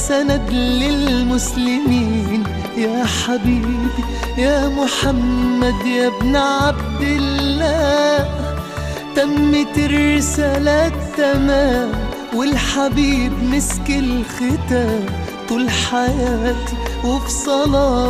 سند للمسلمين يا حبيبي يا محمد يا ابن عبد الله تمت الرسالة تمام والحبيب مسك الختام طول حياتي وفي صلاة